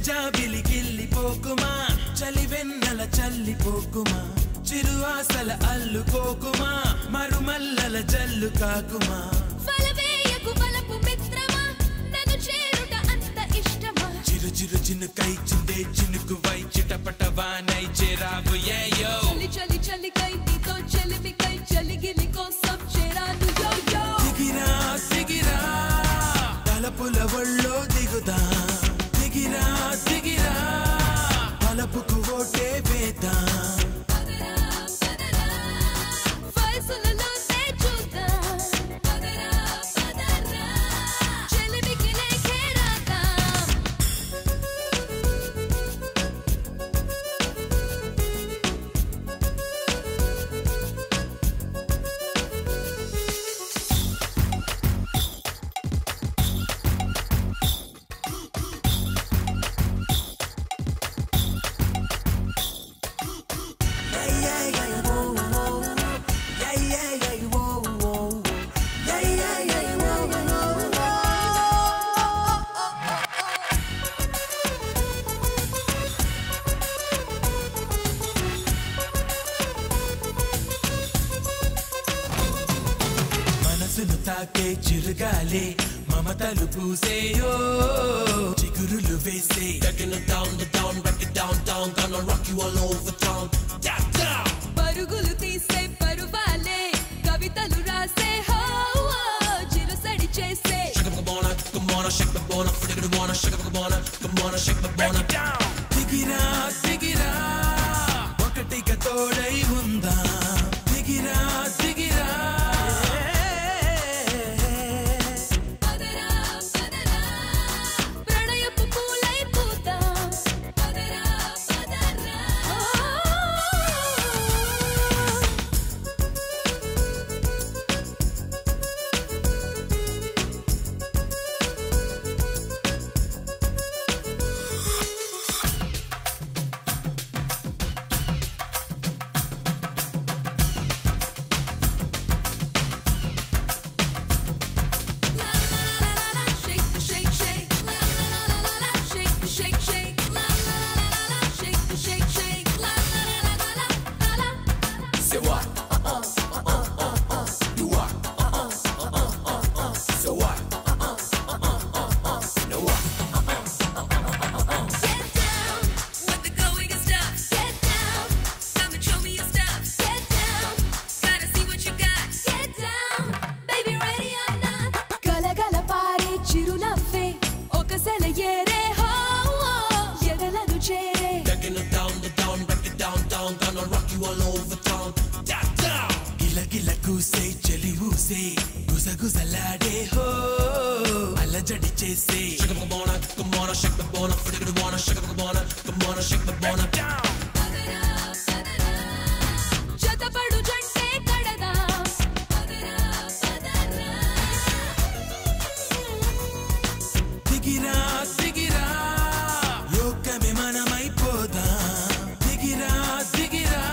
జాబిలికెళ్ళి పోకుమా చలి వెన్నెల చల్లి పోకుమా చిరు ఆశల అల్లుకోకుమా మరుమల్లల జల్లు కాకుమా వలవేయకు వలపు మిత్రమా నన్ను చేరుట అంత ఇష్టమా చిరు చిరు చినుకై చిందే చినుకు వై చిటపటవానై చేరావు ఏయో చలి చలి చలికై నీతో చెలిమికై చలిగిలి కోసం చేరాను యో యో దిగిరా దిగిరా తలపుల ఒళ్ళో దిగుదా దిగిరా దిగిరా తలపుకు ఓటే వేదా పదరా పదరా వయసులలోనే చూద్దాం పదరా పదరా చెలిమికి లేకే రాద్దాం మనసును తాకే చిరుగాలే మమతలు పూసేయో చిగురులు వేసే Taking it down, the down, break it down, down Gonna rock you all over town Down, down పరుగులు తీసే పరువాలే కవితలు రాసే హో ఓ, చిరుసడి చేసే Shake up the bona, come on, shake the bona Forget the bona, shake up the bona Come on, shake the bona down దిగిరా దిగిరా ఒకటిగా తోడై ఉందా దిగిరా దిగిరా పదరా పదరా ప్రణయపు పూలై పూద్దాం పదరా పదరా Shake, shake, shake, la la la la la, shake, shake, shake, la la la la la, shake, shake, shake, la la la la la la. Say what? Do what? Say what? No what? Get down with the going is tough. Get down, come and show me your stuff. Get down, gotta see what you got. Get down, baby, ready or not. గలగల పారే చిరునవ్వే ఒక సెలయేరే హో ఓ, ఎదలను చేరే Taking it down, the down, break it down, down Gonna rock you all over town Down, down గిల గిల కూసే చెలి ఊసే గుసగుసలాడే హో అలజడి చేసే Shake up the bona, come on, shake the bona Forget the bona, shake up the bona Come on, shake the bona down పదరా పదరా జతపడు జంటే కడదాం పదరా పదరా దిగిరా దిగిరా లోకమే మనమైపోదా దిగిరా దిగిరా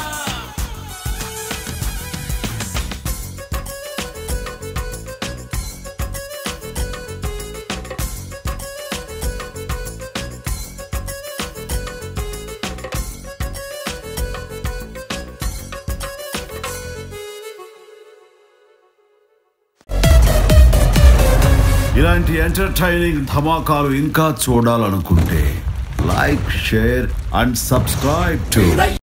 ఇలాంటి ఎంటర్టైనింగ్ ధమాకాలు ఇంకా చూడాలనుకుంటే like share and subscribe to